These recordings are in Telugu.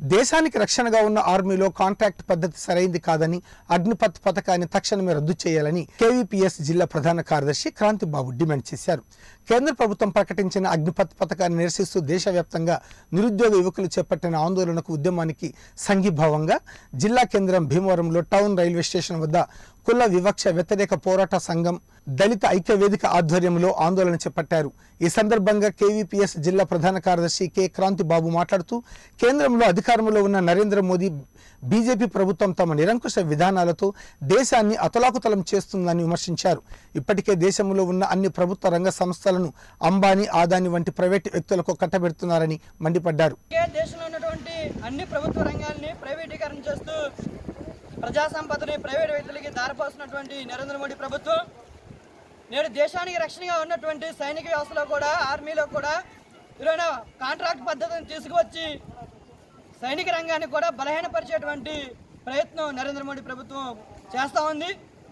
దేశానికి రక్షణగా ఉన్న ఆర్మీలో కాంట్రాక్ట్ పద్ధతి సరైంది కాదని అగ్నిపత్ పథకాన్ని తక్షణమే రద్దు చేయాలని కేవీపీఎస్ జిల్లా ప్రధాన కార్యదర్శి క్రాంతిబాబు డిమాండ్ చేశారు కేంద్ర ప్రభుత్వం ప్రకటించిన అగ్నిపత్ పథకాన్ని నిరసిస్తూ దేశవ్యాప్తంగా నిరుద్యోగ యువకులు చేపట్టిన ఆందోళనకు ఉద్యమానికి సంఘీభావంగా జిల్లా కేంద్రం భీమవరంలో టౌన్ రైల్వే స్టేషన్ వద్ద కుల వివక్ష వ్యతిరేక పోరాట సంఘం దళిత ఐక్య వేదిక ఆధ్వర్యంలో ఆందోళన చేపట్టారు ఈ సందర్భంగా కేవీపీఎస్ జిల్లా ప్రధాన కార్యదర్శి కె క్రాంతిబాబు మాట్లాడుతూ కేంద్రంలో అధికారంలో ఉన్న నరేంద్ర మోదీ బీజేపీ ప్రభుత్వం తమ నిరంకుశ విధానాలతో దేశాన్ని అతలాకుతలం చేస్తుందని విమర్శించారు ఇప్పటికే దేశంలో ఉన్న అన్ని ప్రభుత్వ రంగ సంస్థలను అంబానీ ఆదాని వంటి ప్రైవేటు వ్యక్తులకు కట్టబెడుతున్నారని మండిపడ్డారు ఒకే దేశంలో ఉన్నటువంటి అన్ని ప్రభుత్వ రంగాల్ని ప్రైవేటీకరణ చేస్తూ ప్రజా సంపదని ప్రైవేట్ వ్యక్తులకి దారిపోస్తున్నటువంటి నరేంద్ర మోడీ ప్రభుత్వం నేడు దేశానికి రక్షణగా ఉన్నటువంటి సైనిక వ్యవస్థలో కూడా ఆర్మీలో కూడా ఈరోజు కాంట్రాక్ట్ పద్ధతిని తీసుకువచ్చి సైనిక రంగాన్ని కూడా బలహీనపరిచేటువంటి ప్రయత్నం నరేంద్ర మోడీ ప్రభుత్వం చేస్తూ ఉంది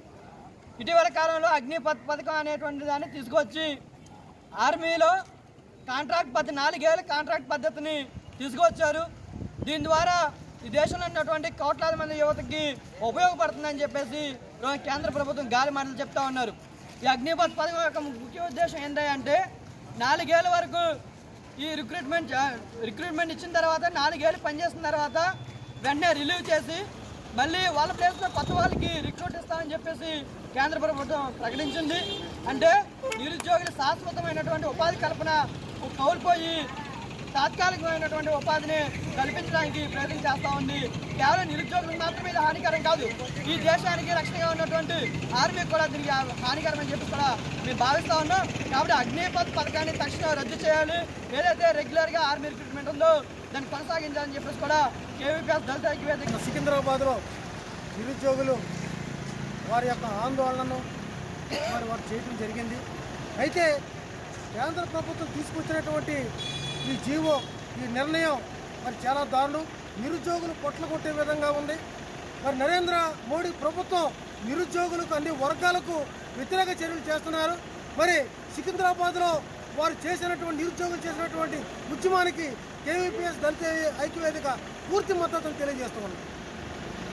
ఇటీవల కాలంలో అగ్నిపథ్ పథకం అనేటువంటి దాన్ని తీసుకొచ్చి ఆర్మీలో కాంట్రాక్ట్ పద్ధతి నాలుగేళ్ల కాంట్రాక్ట్ పద్ధతిని తీసుకొచ్చారు దీని ద్వారా ఈ దేశంలో ఉన్నటువంటి కోట్లాది మంది యువతకి ఉపయోగపడుతుందని చెప్పేసి ఈరోజు కేంద్ర ప్రభుత్వం గాలి మాటలు చెప్తా ఉన్నారు ఈ అగ్నిపథ్ పథకం యొక్క ముఖ్య ఉద్దేశం ఏంటంటే నాలుగేళ్ల వరకు ఈ రిక్రూట్మెంట్ రిక్రూట్మెంట్ ఇచ్చిన తర్వాత నాలుగేళ్ళు పనిచేసిన తర్వాత వెంటనే రిలీవ్ చేసి మళ్ళీ వాళ్ళ ప్లేస్లో కొత్త వాళ్ళకి రిక్రూట్ ఇస్తామని చెప్పేసి కేంద్ర ప్రభుత్వం ప్రకటించింది అంటే నిరుద్యోగులు శాశ్వతమైనటువంటి ఉపాధి కల్పన కోల్పోయి తాత్కాలికమైనటువంటి ఉపాధిని కల్పించడానికి ప్రయత్నం చేస్తూ ఉంది కేవలం నిరుద్యోగులకు మాత్రమే ఇది హానికరం కాదు ఈ దేశానికి రక్షణగా ఉన్నటువంటి ఆర్మీకి కూడా దీనికి హానికరం అని చెప్పి కూడా మేము భావిస్తా ఉన్నాం కాబట్టి అగ్నిపథ్ పథకాన్ని తక్షణం రద్దు చేయాలి ఏదైతే రెగ్యులర్గా ఆర్మీ రిక్రూట్మెంట్ ఉందో దాన్ని కొనసాగించాలని చెప్పేసి కూడా కేవీపీఎస్ దళిత ఐక్యవేదిక సికింద్రాబాద్లో నిరుద్యోగులు వారి యొక్క ఆందోళనను మరి వారు చేయడం జరిగింది అయితే కేంద్ర ప్రభుత్వం తీసుకొచ్చినటువంటి ఈ జీవో ఈ నిర్ణయం మరి చాలా దారుణం నిరుద్యోగులు పొట్ల కొట్టే విధంగా ఉంది మరి నరేంద్ర మోడీ ప్రభుత్వం నిరుద్యోగులకు అన్ని వర్గాలకు వ్యతిరేక చర్యలు చేస్తున్నారు మరి సికింద్రాబాద్లో వారు చేసినటువంటి నిరుద్యోగులు చేసినటువంటి ఉద్యమానికి కేవీపీఎస్ దళిత ఐక్యవేదిక పూర్తి మద్దతును తెలియజేస్తూ ఉంది